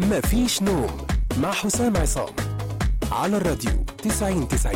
مفيش نوم مع حسام عصام على الراديو 90 90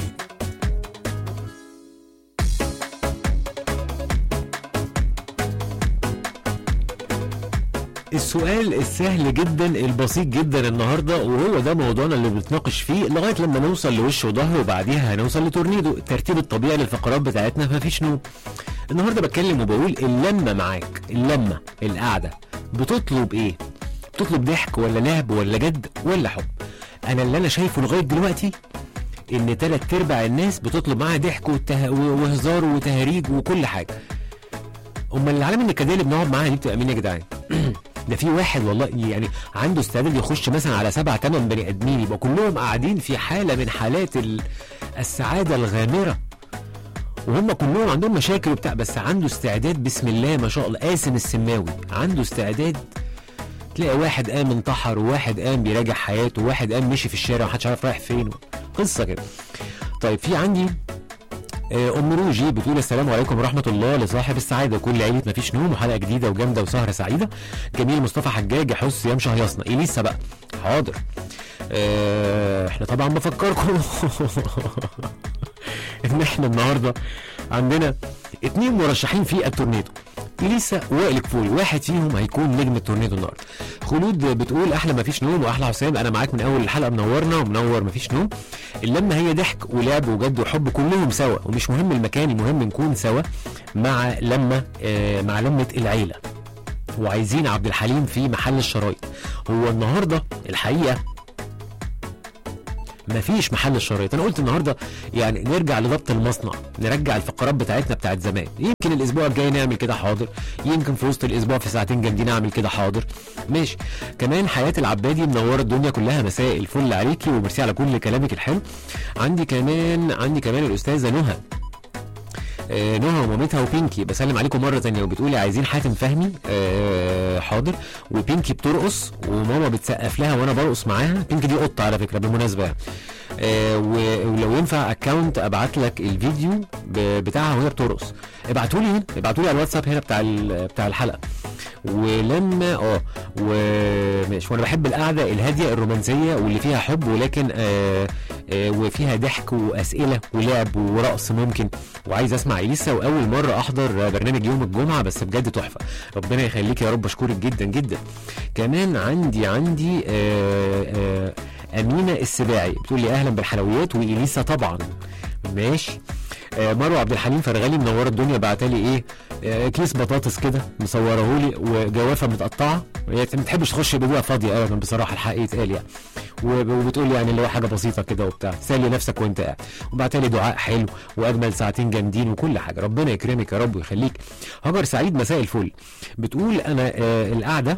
السؤال السهل جدا البسيط جدا النهارده وهو ده موضوعنا اللي بنتناقش فيه لغايه لما نوصل لوش وظهر وبعديها هنوصل لتورنيدو الترتيب الطبيعي للفقرات بتاعتنا مفيش نوم النهارده بتكلم وبقول اللمه معاك اللمه القعده بتطلب ايه بتطلب ضحك ولا لعب ولا جد ولا حب انا اللي انا شايفه لغايه دلوقتي ان تلات ارباع الناس بتطلب معاها ضحك وته... وهزار وتهريج وكل حاجه امال العالم النكديه اللي بنقعد معاها دي بتبقى مين يا جدعان ده في واحد والله يعني عنده استعداد يخش مثلا على سبع ثمان بني ادمين يبقى كلهم قاعدين في حاله من حالات ال- السعاده الغامره وهم كلهم عندهم مشاكل وبتاع بس عنده استعداد بسم الله ما شاء الله قاسم السماوي عنده استعداد تلاقي واحد قام انتحر وواحد قام بيراجع حياته وواحد قام مشي في الشارع ومحدش عارف رايح فين قصه كده طيب في عندي آه، ام روجي بتقول السلام عليكم ورحمه الله لصاحب السعاده كل عيله مفيش نوم وحلقه جديده وجامده وسهره سعيده جميل مصطفى حجاج يحس يمشي هيصنا اليسا بقى حاضر آه، احنا طبعا بفكركم ان احنا النهارده عندنا اتنين مرشحين في التورنيدو اليسا وائل كفوري واحد فيهم هيكون نجم التورنيدو النهارده خلود بتقول احلى ما فيش نوم واحلى حسام انا معاك من اول الحلقه منورنا ومنور ما فيش نوم اللمه هي ضحك ولعب وجد وحب كلهم سوا ومش مهم المكان المهم نكون سوا مع لمه آه مع لمه العيله وعايزين عبد الحليم في محل الشرايط هو النهارده الحقيقه مفيش محل الشرايط انا قلت النهارده يعني نرجع لضبط المصنع نرجع الفقرات بتاعتنا بتاعت زمان يمكن الاسبوع الجاي نعمل كده حاضر يمكن في وسط الاسبوع في ساعتين جامدين اعمل كده حاضر ماشي كمان حياه العبادي منوره الدنيا كلها مساء الفل عليكي وميرسي على كل كلامك الحلو عندي كمان عندي كمان الاستاذه نهى آه، نهى ومامتها وبينكي بسلم عليكم مره تانية وبتقولي عايزين حاتم فهمي آه، حاضر وبينكي بترقص وماما بتسقف لها وانا برقص معاها بينكي دي قطه على فكره بالمناسبه يعني. آه، و- ولو ينفع اكونت ابعت لك الفيديو ب- بتاعها وهي بترقص ابعتوا لي هنا ابعتوا لي على الواتساب هنا بتاع ال- بتاع الحلقه ولما اه وماشي وانا بحب القعده الهاديه الرومانسيه واللي فيها حب ولكن آه آه وفيها ضحك واسئله ولعب ورقص ممكن وعايز اسمع اليسا واول مره احضر برنامج يوم الجمعه بس بجد تحفه ربنا يخليك يا رب اشكرك جدا جدا كمان عندي عندي آه آه امينه السباعي بتقول لي اهلا بالحلويات واليسا طبعا ماشي آه، مروه عبد الحليم فرغلي منوره الدنيا بعتلي ايه آه، كيس بطاطس كده مصوره لي وجوافه متقطعه هي ما بتحبش تخش بيبقى فاضيه ابدا بصراحه الحق يتقال يعني وب- وبتقول لي يعني اللي هو حاجه بسيطه كده وبتاع سالي نفسك وانت قاعد وبعتلي دعاء حلو واجمل ساعتين جامدين وكل حاجه ربنا يكرمك يا رب ويخليك هاجر سعيد مساء الفل بتقول انا آه القعده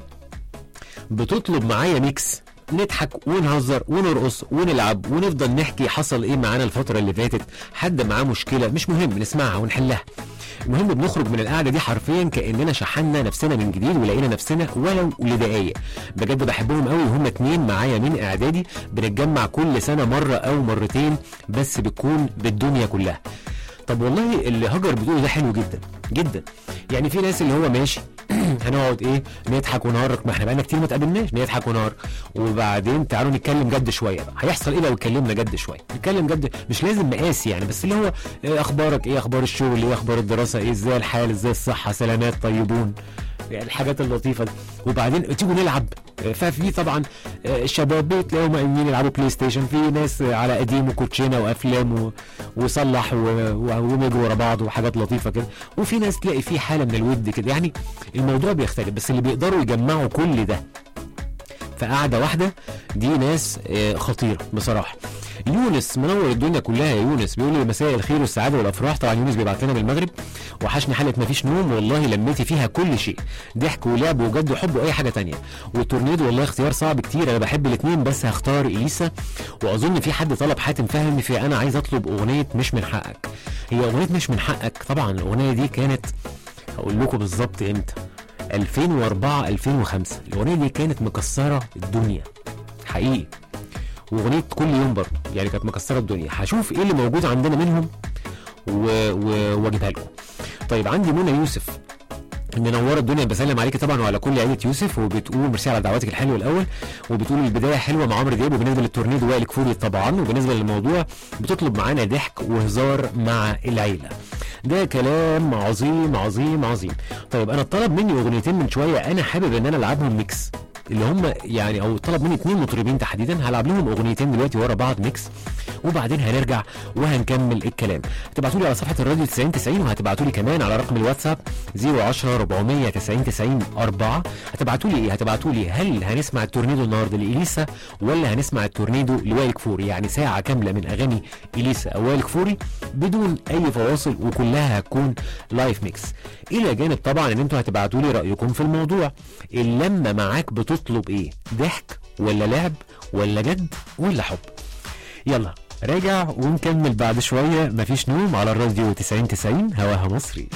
بتطلب معايا ميكس نضحك ونهزر ونرقص ونلعب ونفضل نحكي حصل ايه معانا الفتره اللي فاتت حد معاه مشكله مش مهم نسمعها ونحلها المهم بنخرج من القعده دي حرفيا كاننا شحنا نفسنا من جديد ولقينا نفسنا ولو لدقايق بجد بحبهم قوي وهم اتنين معايا من اعدادي بنتجمع كل سنه مره او مرتين بس بتكون بالدنيا كلها طب والله اللي هاجر بتقوله ده حلو جدا جدا يعني في ناس اللي هو ماشي هنقعد ايه نضحك ونهرج ما احنا بقالنا كتير ما اتقابلناش نضحك ونهرج وبعدين تعالوا نتكلم جد شويه بقى هيحصل ايه لو اتكلمنا جد شويه نتكلم جد مش لازم مقاسي يعني بس اللي هو إيه اخبارك ايه اخبار الشغل ايه اخبار الدراسه ايه ازاي الحال ازاي الصحه سلامات طيبون يعني الحاجات اللطيفه دي وبعدين تيجوا نلعب ففي طبعا آه، الشباب تلاقيهم قايمين يلعبوا بلاي ستيشن في ناس على قديم وكوتشينه وافلام و... وصلح و... و... ويجروا ورا بعض وحاجات لطيفه كده وفي ناس تلاقي في حاله من الود كده يعني الموضوع بيختلف بس اللي بيقدروا يجمعوا كل ده في قعده واحده دي ناس آه، خطيره بصراحه يونس منور الدنيا كلها يا يونس بيقول لي مساء الخير والسعاده والافراح طبعا يونس بيبعت لنا من المغرب وحشني حلقه مفيش نوم والله لميتي فيها كل شيء ضحك ولعب وجد وحب واي حاجه تانية والتورنيدو والله اختيار صعب كتير انا بحب الاثنين بس هختار اليسا واظن في حد طلب حاتم فهمي في انا عايز اطلب اغنيه مش من حقك هي اغنيه مش من حقك طبعا الاغنيه دي كانت هقول لكم بالظبط امتى 2004 2005 الاغنيه دي كانت مكسره الدنيا حقيقي واغنيه كل يوم برضه يعني كانت مكسره الدنيا هشوف ايه اللي موجود عندنا منهم و- و- واجيبها لكم طيب عندي منى يوسف منوره الدنيا بسلم عليكي طبعا وعلى كل عيله يوسف وبتقول ميرسي على دعواتك الحلوه الاول وبتقول البدايه حلوه مع عمرو دياب وبالنسبه للتورنيدو وائل كفوري طبعا وبالنسبه للموضوع بتطلب معانا ضحك وهزار مع العيله ده كلام عظيم عظيم عظيم طيب انا طلب مني اغنيتين من شويه انا حابب ان انا العبهم ميكس اللي هم يعني او طلب مني اتنين مطربين تحديدا هلعب لهم اغنيتين دلوقتي ورا بعض ميكس وبعدين هنرجع وهنكمل الكلام هتبعتوا لي على صفحه الراديو 90 90 وهتبعتوا لي كمان على رقم الواتساب 010 490 90 4 هتبعتوا لي ايه هتبعتوا لي هل هنسمع التورنيدو النهارده لاليسا ولا هنسمع التورنيدو لوائل كفوري يعني ساعه كامله من اغاني اليسا او وائل كفوري بدون اي فواصل وكلها هتكون لايف ميكس الى جانب طبعا ان انتوا هتبعتوا لي رايكم في الموضوع اللمه معاك بتطلب ايه ضحك ولا لعب ولا جد ولا حب يلا راجع ونكمل بعد شويه مفيش نوم على الراديو 90 90 هواها مصري